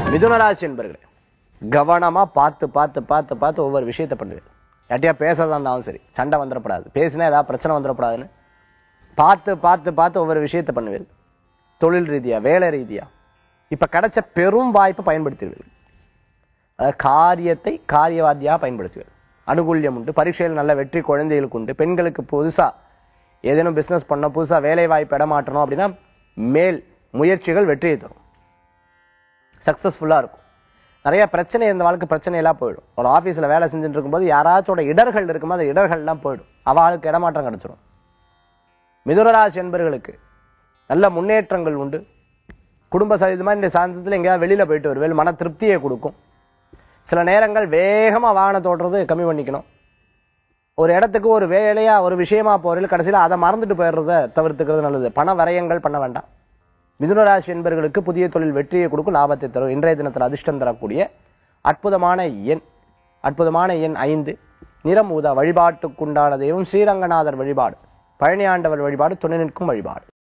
மிதுனராசி என்பர்களே கவனமா பார்த்து பார்த்து பார்த்து பார்த்து ஒவ்வொரு விஷயத்தை பண்ணுவேன் யார்ட்டையா பேசுறதா இருந்தாலும் சரி சண்டை வந்துடப்படாது பேசினா ஏதாவது பிரச்சனை வந்துடப்படாதுன்னு பார்த்து பார்த்து பார்த்து ஒவ்வொரு விஷயத்தை பண்ணுவேன் தொழில் ரீதியா வேலை ரீதியா இப்ப கிடைச்ச பெரும் வாய்ப்பை பயன்படுத்திடுவீர்கள் அதாவது காரியத்தை காரியவாதியா பயன்படுத்துவேன் அனுகூல்யம் உண்டு பரீட்சையில் நல்ல வெற்றி குழந்தைகளுக்கு உண்டு பெண்களுக்கு புதுசா ஏதேனும் பிசினஸ் பண்ண புதுசா வேலை வாய்ப்பு இடமாற்றணும் அப்படின்னா மேல் முயற்சிகள் வெற்றியை தரும் சக்சஸ்ஃபுல்லா இருக்கும் நிறைய பிரச்சனை இருந்த வாழ்க்கை பிரச்சனை எல்லாம் போயிடும் ஒரு ஆபீஸ்ல வேலை செஞ்சுட்டு இருக்கும்போது யாராச்சோட இடர்கள் இருக்கும்போது அந்த இடர்கள்லாம் போயிடும் அவளுக்கு இடமாற்றம் கிடைச்சிடும் மிதுனராசி என்பர்களுக்கு நல்ல முன்னேற்றங்கள் உண்டு குடும்ப சகிதமா இந்த சாந்தத்துல எங்கேயாவது வெளியில போயிட்டு வருவேன் மன திருப்தியை கொடுக்கும் சில நேரங்கள் வேகமா வாகனத்தை ஓட்டுறது கம்மி பண்ணிக்கணும் ஒரு இடத்துக்கு ஒரு வேலையா ஒரு விஷயமா போறீங்க கடைசியில அதை மறந்துட்டு போயிடுறத தவிர்த்துக்கிறது நல்லது பண விரயங்கள் பண்ண வேண்டாம் மிதுனராசி என்பர்களுக்கு புதிய தொழில் வெற்றியை கொடுக்கும் லாபத்தை தரும் இன்றைய தினத்தில் அதிர்ஷ்டம் தரக்கூடிய அற்புதமான எண் அற்புதமான எண் ஐந்து நிறம் ஊதா வழிபாட்டுக்குண்டான தெய்வம் ஸ்ரீரங்கநாதர் வழிபாடு பழனி ஆண்டவர் வழிபாடு துணை நிற்கும் வழிபாடு